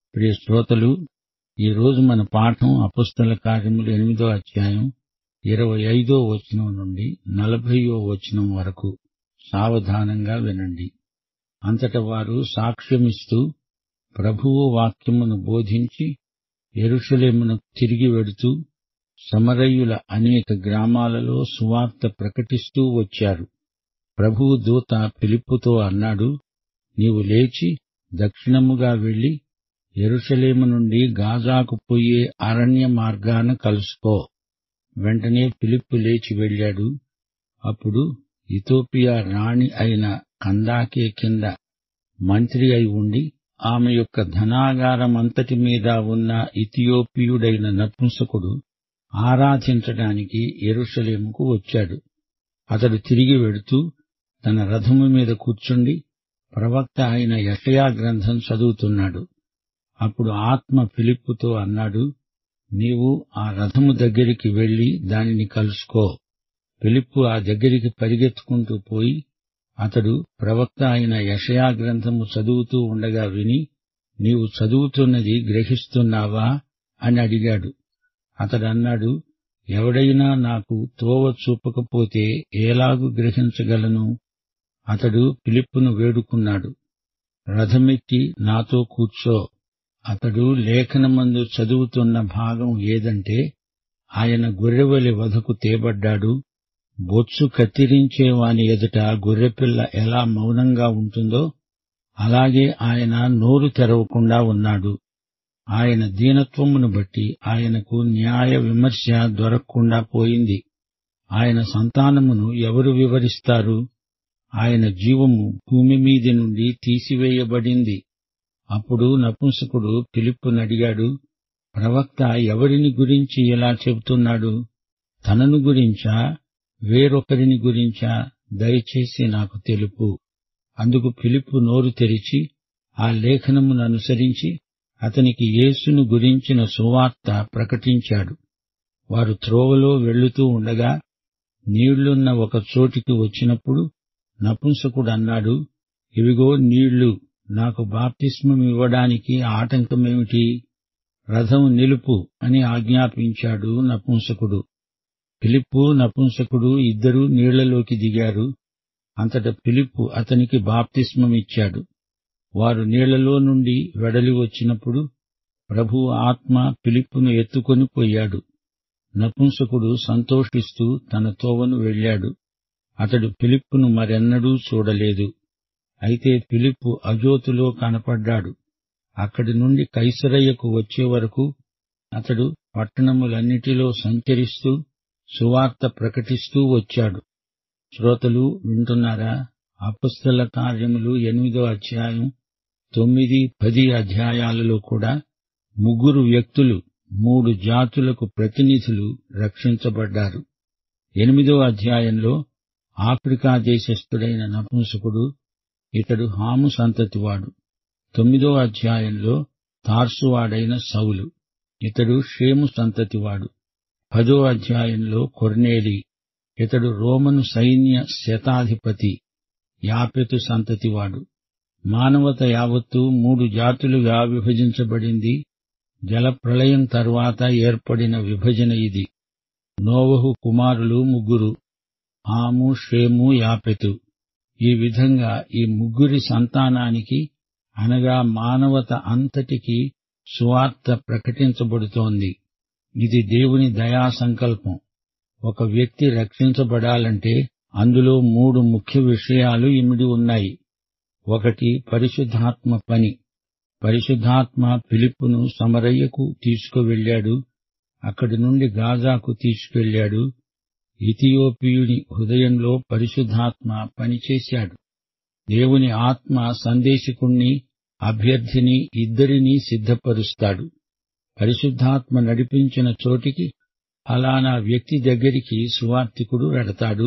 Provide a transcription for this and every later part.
ప్రియ శ్రోతలు ఈ రోజు మన పాఠం అపుస్తల కార్యములు ఎనిమిదో అధ్యాయం ఇరవై ఐదో వచనం నుండి నలభైయో వచనం వరకు సావధానంగా వినండి అంతట వారు సాక్ష్యమిస్తూ ప్రభువు వాక్యమును బోధించి ఎరుషలేమును తిరిగి వెడుతూ సమరయ్యుల అనేక గ్రామాలలో సువార్త ప్రకటిస్తూ వచ్చారు ప్రభువు దూత ఫిలిప్పుతో అన్నాడు నీవు లేచి దక్షిణముగా వెళ్లి ఎరుషలేము నుండి గాజాకు పోయే అరణ్య మార్గాన కలుసుకో వెంటనే ఫిలిప్పు లేచి వెళ్ళాడు అప్పుడు ఇథోపియా రాణి అయిన కందాకే కింద మంత్రి అయి ఉండి ఆమె యొక్క ధనాగారమంతటి మీద ఉన్న ఇథియోపియుడైన నపుంసకుడు ఆరాధించడానికి ఎరుషలేముకు వచ్చాడు అతడు తిరిగి వెడుతూ తన రథము మీద కూర్చుండి ప్రవక్త అయిన యషయా గ్రంథం చదువుతున్నాడు అప్పుడు ఆత్మ ఫిలిప్పుతో అన్నాడు నీవు ఆ రథము దగ్గరికి వెళ్లి దానిని కలుసుకో ఫిలిప్పు ఆ దగ్గరికి పరిగెత్తుకుంటూ పోయి అతడు ప్రవక్త అయిన యషయా గ్రంథము చదువుతూ ఉండగా విని నీవు చదువుతున్నది గ్రహిస్తున్నావా అని అడిగాడు అతడన్నాడు ఎవడైనా నాకు తోవ చూపకపోతే ఏలాగు గ్రహించగలను అతడు ఫిలిప్పును వేడుకున్నాడు రథమెక్కి నాతో కూర్చో అతడు లేఖనమందు చదువుతున్న భాగం ఏదంటే ఆయన గొర్రెవలి వధకు తేబడ్డాడు బొత్సు కత్తిరించేవాని ఎదుట గొర్రెపిల్ల ఎలా మౌనంగా ఉంటుందో అలాగే ఆయన నోరు తెరవకుండా ఉన్నాడు ఆయన దీనత్వమును బట్టి ఆయనకు న్యాయ విమర్శ దొరకకుండా పోయింది ఆయన సంతానమును ఎవరు వివరిస్తారు ఆయన జీవము భూమి మీది నుండి తీసివేయబడింది అప్పుడు నపుంసకుడు పిలుపునడిగాడు ప్రవక్త ఎవరిని గురించి ఇలా చెబుతున్నాడు తనను గురించా వేరొకరిని గురించా దయచేసి నాకు తెలుపు అందుకు పిలుపు నోరు తెరిచి ఆ లేఖనమును అనుసరించి అతనికి యేసును గురించిన సువార్త ప్రకటించాడు వారు త్రోవలో వెళ్లుతూ ఉండగా నీళ్లున్న ఒక చోటికి వచ్చినప్పుడు నపుంసకుడు అన్నాడు ఇవిగో నీళ్లు నాకు బాప్తిస్మమివ్వడానికి ఆటంకమేమిటి రథం నిలుపు అని ఆజ్ఞాపించాడు నపుంసకుడు ఫిలిప్పు నపుంసకుడు ఇద్దరూ నీళ్లలోకి దిగారు అంతట ఫిలిప్పు అతనికి బాప్తిస్మమిచ్చాడు వారు నీళ్లలో నుండి వెడలి వచ్చినప్పుడు ప్రభు ఆత్మ ఫిలిప్పును ఎత్తుకొని పోయాడు నపుంసకుడు సంతోషిస్తూ తన తోవను వెళ్లాడు అతడు ఫిలిప్పును మరెన్నడూ చూడలేదు అయితే ఫిలిప్పు అజోతులో కనపడ్డాడు అక్కడి నుండి కైసరయ్యకు వచ్చే వరకు అతడు పట్టణములన్నిటిలో సంచరిస్తూ సువార్త ప్రకటిస్తూ వచ్చాడు శ్రోతలు వింటున్నారా అపుస్తల కార్యములు ఎనిమిదో అధ్యాయం తొమ్మిది పది అధ్యాయాలలో కూడా ముగ్గురు వ్యక్తులు మూడు జాతులకు ప్రతినిధులు రక్షించబడ్డారు ఎనిమిదో అధ్యాయంలో ఆఫ్రికా దేశస్థుడైన నపుంసకుడు ఇతడు హాము సంతతివాడు తొమ్మిదో అధ్యాయంలో తార్సువాడైన సౌలు ఇతడు షేము సంతతివాడు పదో అధ్యాయంలో కొర్నేలి ఇతడు రోమను సైన్య శతాధిపతి యాపెతు సంతతివాడు మానవత యావత్తు మూడు జాతులుగా విభజించబడింది జలప్రళయం తర్వాత ఏర్పడిన విభజన ఇది నోవహు కుమారులు ముగ్గురు ఆము షేము యాపెతు ఈ విధంగా ఈ ముగ్గురి సంతానానికి అనగా మానవత అంతటికి సువార్త ప్రకటించబడుతోంది ఇది దేవుని దయా సంకల్పం ఒక వ్యక్తి రక్షించబడాలంటే అందులో మూడు ముఖ్య విషయాలు ఇమిడి ఉన్నాయి ఒకటి పరిశుద్ధాత్మ పని పరిశుద్ధాత్మ పిలుపును సమరయ్యకు తీసుకువెళ్లాడు అక్కడి నుండి గాజాకు తీసుకెళ్లాడు ఇథియోపియుని హృదయంలో పరిశుద్ధాత్మ పనిచేశాడు దేవుని ఆత్మ సందేశకుణ్ణి అభ్యర్థిని ఇద్దరినీ సిద్ధపరుస్తాడు పరిశుద్ధాత్మ నడిపించిన చోటికి ఫలానా వ్యక్తి దగ్గరికి సువార్తికుడు వెడతాడు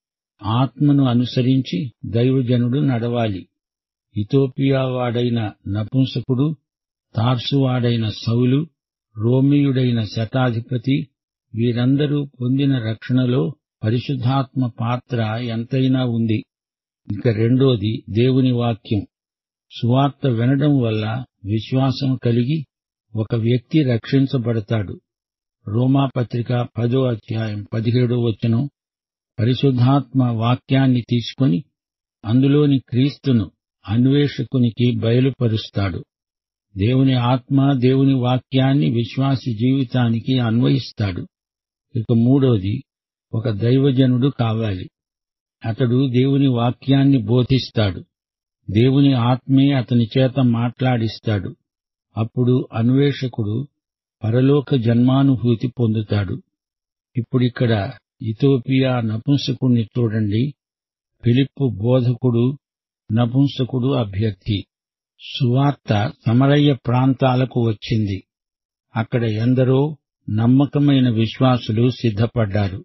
ఆత్మను అనుసరించి దైవజనుడు నడవాలి ఇథోపియా వాడైన నపుంసకుడు తార్సువాడైన సౌలు రోమియుడైన శతాధిపతి వీరందరూ పొందిన రక్షణలో పరిశుద్ధాత్మ పాత్ర ఎంతైనా ఉంది ఇక రెండోది దేవుని వాక్యం సువార్త వినడం వల్ల విశ్వాసం కలిగి ఒక వ్యక్తి రక్షించబడతాడు రోమాపత్రిక పదో అధ్యాయం పదిహేడో వచనం పరిశుద్ధాత్మ వాక్యాన్ని తీసుకొని అందులోని క్రీస్తును అన్వేషకునికి బయలుపరుస్తాడు దేవుని ఆత్మ దేవుని వాక్యాన్ని విశ్వాసి జీవితానికి అన్వయిస్తాడు ఇక మూడోది ఒక దైవజనుడు కావాలి అతడు దేవుని వాక్యాన్ని బోధిస్తాడు దేవుని ఆత్మే అతని చేత మాట్లాడిస్తాడు అప్పుడు అన్వేషకుడు పరలోక జన్మానుభూతి పొందుతాడు ఇప్పుడిక్కడ ఇథోపియా నపుంసకుణ్ణి చూడండి ఫిలిప్పు బోధకుడు నపుంసకుడు అభ్యర్థి సువార్త సమరయ్య ప్రాంతాలకు వచ్చింది అక్కడ ఎందరో నమ్మకమైన విశ్వాసులు సిద్ధపడ్డారు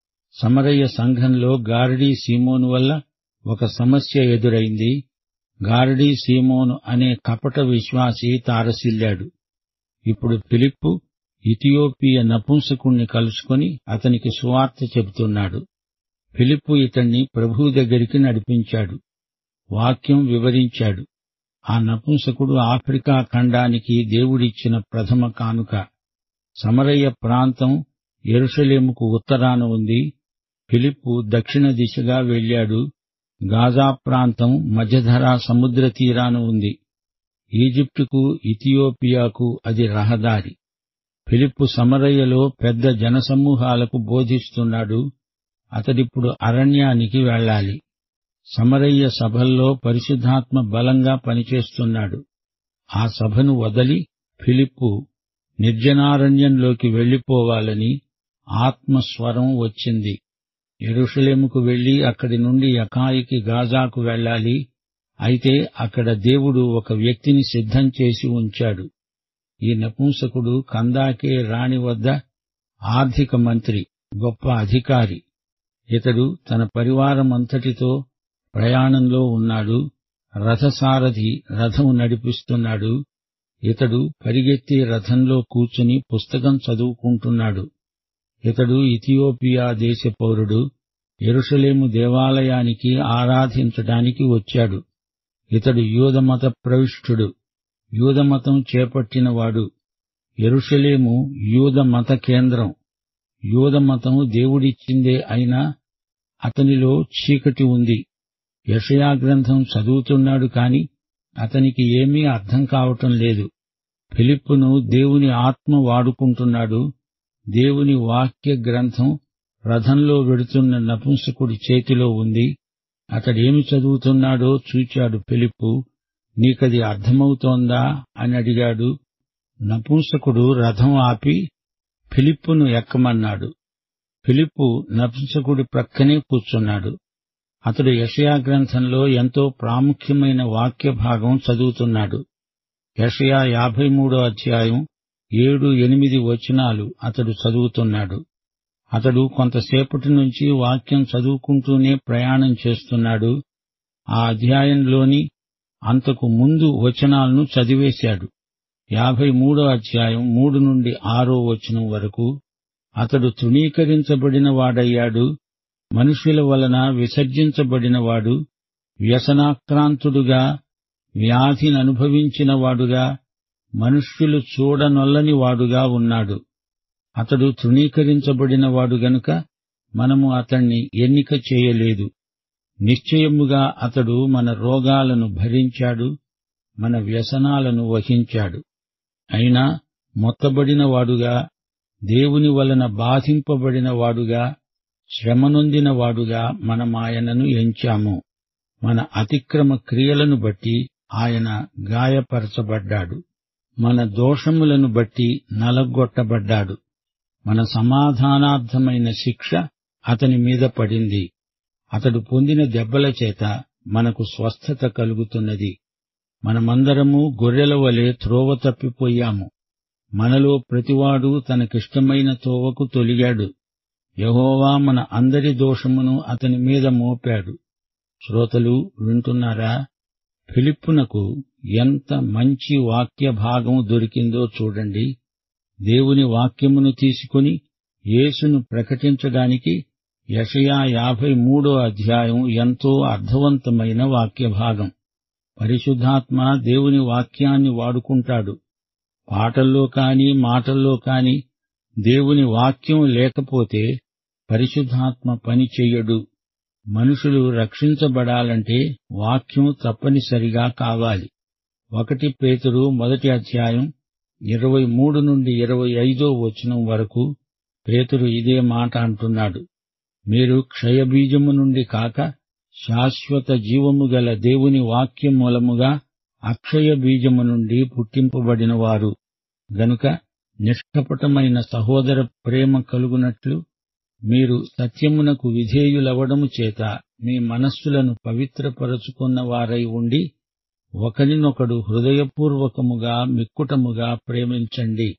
సమరయ్య సంఘంలో గారడీ సీమోను వల్ల ఒక సమస్య ఎదురైంది గారడీ సీమోను అనే కపట విశ్వాసి తారసిల్లాడు ఇప్పుడు ఫిలిప్పు ఇథియోపియ నపుంసకుణ్ణి కలుసుకొని అతనికి సువార్త చెబుతున్నాడు ఫిలిప్పు ఇతణ్ణి ప్రభువు దగ్గరికి నడిపించాడు వాక్యం వివరించాడు ఆ నపుంసకుడు ఆఫ్రికా ఖండానికి దేవుడిచ్చిన ప్రథమ కానుక సమరయ్య ప్రాంతం ఎరుషలేముకు ఉత్తరాన ఉంది ఫిలిప్పు దక్షిణ దిశగా వెళ్ళాడు గాజా ప్రాంతం మధ్యధరా సముద్ర తీరాన ఉంది ఈజిప్టుకు ఇథియోపియాకు అది రహదారి ఫిలిప్పు సమరయ్యలో పెద్ద జనసమూహాలకు బోధిస్తున్నాడు అతడిప్పుడు అరణ్యానికి వెళ్ళాలి సమరయ్య సభల్లో పరిశుద్ధాత్మ బలంగా పనిచేస్తున్నాడు ఆ సభను వదలి ఫిలిప్పు నిర్జనారణ్యంలోకి వెళ్లిపోవాలని ఆత్మస్వరం వచ్చింది ఎరుషలేముకు వెళ్లి అక్కడి నుండి యకాయికి గాజాకు వెళ్ళాలి అయితే అక్కడ దేవుడు ఒక వ్యక్తిని సిద్ధం చేసి ఉంచాడు ఈ నపుంసకుడు కందాకే రాణి వద్ద ఆర్థిక మంత్రి గొప్ప అధికారి ఇతడు తన పరివారమంతటితో ప్రయాణంలో ఉన్నాడు రథసారథి రథం నడిపిస్తున్నాడు ఇతడు పరిగెత్తి రథంలో కూర్చుని పుస్తకం చదువుకుంటున్నాడు ఇతడు ఇథియోపియా దేశ పౌరుడు ఎరుషలేము దేవాలయానికి ఆరాధించడానికి వచ్చాడు ఇతడు యూదమత ప్రవిష్ఠుడు యూదమతం చేపట్టినవాడు ఎరుషలేము యూద మత కేంద్రం యూదమతం దేవుడిచ్చిందే అయినా అతనిలో చీకటి ఉంది యషయా గ్రంథం చదువుతున్నాడు కాని అతనికి ఏమీ అర్థం కావటం లేదు ఫిలిప్పును దేవుని ఆత్మ వాడుకుంటున్నాడు దేవుని వాక్య గ్రంథం రథంలో వెడుతున్న నపుంసకుడి చేతిలో ఉంది అతడేమి చదువుతున్నాడో చూచాడు ఫిలిప్పు నీకది అర్థమవుతోందా అని అడిగాడు నపుంసకుడు రథం ఆపి ఫిలిప్పును ఎక్కమన్నాడు ఫిలిప్పు నపుంసకుడి ప్రక్కనే కూర్చున్నాడు అతడు యషయా గ్రంథంలో ఎంతో ప్రాముఖ్యమైన వాక్య భాగం చదువుతున్నాడు యషయా యాభై మూడో అధ్యాయం ఏడు ఎనిమిది వచనాలు అతడు చదువుతున్నాడు అతడు కొంతసేపటి నుంచి వాక్యం చదువుకుంటూనే ప్రయాణం చేస్తున్నాడు ఆ అధ్యాయంలోని అంతకు ముందు వచనాలను చదివేశాడు యాభై మూడో అధ్యాయం మూడు నుండి ఆరో వచనం వరకు అతడు తృణీకరించబడిన వాడయ్యాడు మనుషుల వలన విసర్జించబడినవాడు వ్యసనాక్రాంతుడుగా వ్యాధిని అనుభవించిన వాడుగా మనుష్యులు చూడనొల్లని వాడుగా ఉన్నాడు అతడు తృణీకరించబడినవాడు గనుక మనము అతణ్ణి ఎన్నిక చేయలేదు నిశ్చయముగా అతడు మన రోగాలను భరించాడు మన వ్యసనాలను వహించాడు అయినా మొత్తబడిన వాడుగా దేవుని వలన బాధింపబడిన వాడుగా శ్రమనొందిన వాడుగా మనమాయనను ఎంచాము మన అతిక్రమ క్రియలను బట్టి ఆయన గాయపరచబడ్డాడు మన దోషములను బట్టి నలగొట్టబడ్డాడు మన సమాధానార్థమైన శిక్ష అతని మీద పడింది అతడు పొందిన దెబ్బల చేత మనకు స్వస్థత కలుగుతున్నది మనమందరము గొర్రెల వలె త్రోవ తప్పిపోయాము మనలో ప్రతివాడు తనకిష్టమైన తోవకు తొలిగాడు యహోవా మన అందరి దోషమును అతని మీద మోపాడు శ్రోతలు వింటున్నారా ఫిలిప్పునకు ఎంత మంచి వాక్య భాగం దొరికిందో చూడండి దేవుని వాక్యమును తీసుకుని యేసును ప్రకటించడానికి యషయా యాభై మూడో అధ్యాయం ఎంతో అర్థవంతమైన వాక్య భాగం పరిశుద్ధాత్మ దేవుని వాక్యాన్ని వాడుకుంటాడు పాటల్లో కాని మాటల్లో కాని దేవుని వాక్యం లేకపోతే పరిశుద్ధాత్మ పని చెయ్యడు మనుషులు రక్షించబడాలంటే వాక్యం తప్పనిసరిగా కావాలి ఒకటి పేతురు మొదటి అధ్యాయం ఇరవై మూడు నుండి ఇరవై ఐదో వచనం వరకు పేతురు ఇదే మాట అంటున్నాడు మీరు క్షయబీజము నుండి కాక శాశ్వత జీవము గల దేవుని వాక్యం మూలముగా అక్షయ బీజము నుండి పుట్టింపబడిన వారు గనుక నిష్కపటమైన సహోదర ప్రేమ కలుగునట్లు మీరు సత్యమునకు విధేయులవడము చేత మీ మనస్సులను పవిత్రపరచుకున్న వారై ఉండి ఒకరినొకడు హృదయపూర్వకముగా మిక్కుటముగా ప్రేమించండి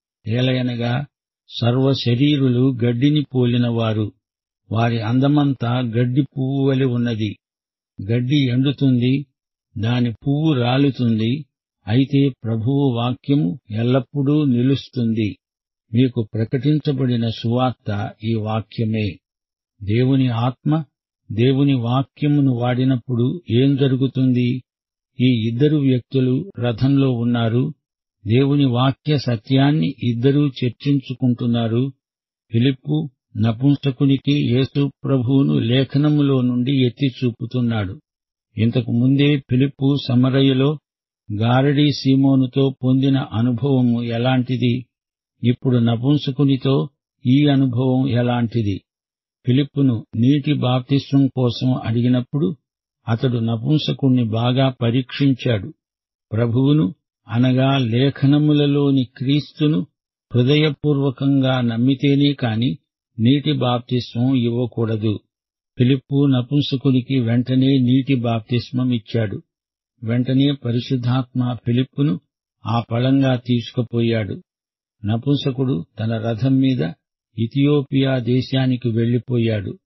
ఏలయనగా సర్వ శరీరులు గడ్డిని పోలినవారు వారి అందమంతా గడ్డి పువ్వు వలె ఉన్నది గడ్డి ఎండుతుంది దాని పువ్వు రాలుతుంది అయితే ప్రభువు వాక్యము ఎల్లప్పుడూ నిలుస్తుంది మీకు ప్రకటించబడిన సువార్త ఈ వాక్యమే దేవుని ఆత్మ దేవుని వాక్యమును వాడినప్పుడు ఏం జరుగుతుంది ఈ ఇద్దరు వ్యక్తులు రథంలో ఉన్నారు దేవుని వాక్య సత్యాన్ని ఇద్దరూ చర్చించుకుంటున్నారు ఫిలిప్పు నపుంసకునికి యేసు ప్రభువును లేఖనములో నుండి ఎత్తి చూపుతున్నాడు ఇంతకు ముందే ఫిలిప్పు సమరయ్యలో గారడీ సీమోనుతో పొందిన అనుభవము ఎలాంటిది ఇప్పుడు నపుంసకునితో ఈ అనుభవం ఎలాంటిది ఫిలిప్పును నీటి బాప్తిస్వం కోసం అడిగినప్పుడు అతడు నపుంసకుణ్ణి బాగా పరీక్షించాడు ప్రభువును అనగా లేఖనములలోని క్రీస్తును హృదయపూర్వకంగా నమ్మితేనే కాని నీటి బాప్తిస్వం ఇవ్వకూడదు ఫిలిప్పు నపుంసకునికి వెంటనే నీటి బాప్తిస్మం ఇచ్చాడు వెంటనే పరిశుద్ధాత్మ ఫిలిప్పును ఆ పళంగా తీసుకుపోయాడు నపుంసకుడు తన రథం మీద ఇథియోపియా దేశానికి వెళ్లిపోయాడు